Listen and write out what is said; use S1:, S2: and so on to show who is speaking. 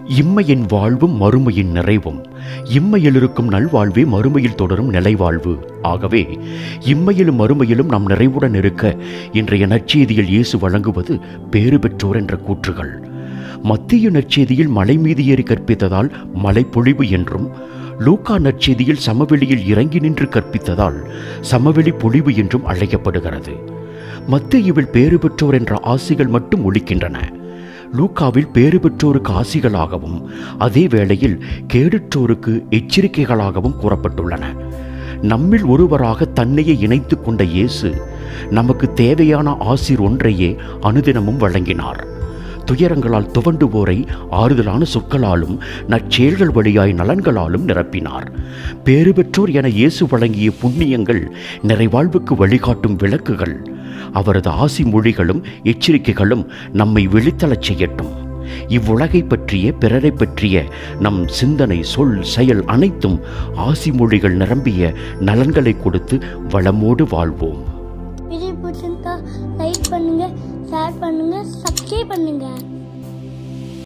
S1: இம்மையின் வாழ்வும் மறுமையின் நிறைவும் இம்மையில் இருக்கும் நல்வாழ்வே மறுமையில் தொடரும் நிலைவாழ்வு ஆகவே இம்மையிலும் மறுமையிலும் நாம் நிறைவுடன் இருக்க இன்றைய நற்செய்தியில் இயேசு வழங்குவது பேறு பெற்றோர் என்ற கூற்றுகள் மத்திய நற்செய்தியில் மலை மீது ஏறி கற்பித்ததால் மலை பொழிவு என்றும் லூக்கா நற்செய்தியில் சமவெளியில் இறங்கி நின்று கற்பித்ததால் சமவெளி பொழிவு என்றும் அழைக்கப்படுகிறது மத்தியுவில் பேறு பெற்றோர் என்ற ஆசிகள் மட்டும் ஒலிக்கின்றன லூக்காவில் பேறு பெற்றோருக்கு ஆசிகளாகவும் அதே வேளையில் கேடுற்றோருக்கு எச்சரிக்கைகளாகவும் கூறப்பட்டுள்ளன நம்மில் ஒருவராக தன்னையே இணைத்துக் கொண்ட இயேசு நமக்கு தேவையான ஆசிர் ஒன்றையே அனுதினமும் வழங்கினார் துயரங்களால் துவண்டுவோரை ஆறுதலான சொற்களாலும் நற்செயல்கள் வழியாய் நலன்களாலும் நிரப்பினார் பேறு பெற்றோர் என இயேசு வழங்கிய புண்ணியங்கள் நிறைவாழ்வுக்கு வழிகாட்டும் விளக்குகள் அவரது ஆசி மொழிகளும் எச்சரிக்கைகளும் நம்மை விழித்தளச் செய்யட்டும் இவ்வுலகை பற்றிய பிறரை பற்றிய நம் சிந்தனை சொல் செயல் அனைத்தும் ஆசி மொழிகள் நிரம்பிய நலன்களை கொடுத்து வளமோடு வாழ்வோம்
S2: வீடியோ பிடிச்சிருந்தா லைக் பண்ணுங்க ஷேர் பண்ணுங்க சப்ஸ்கிரைப் பண்ணுங்க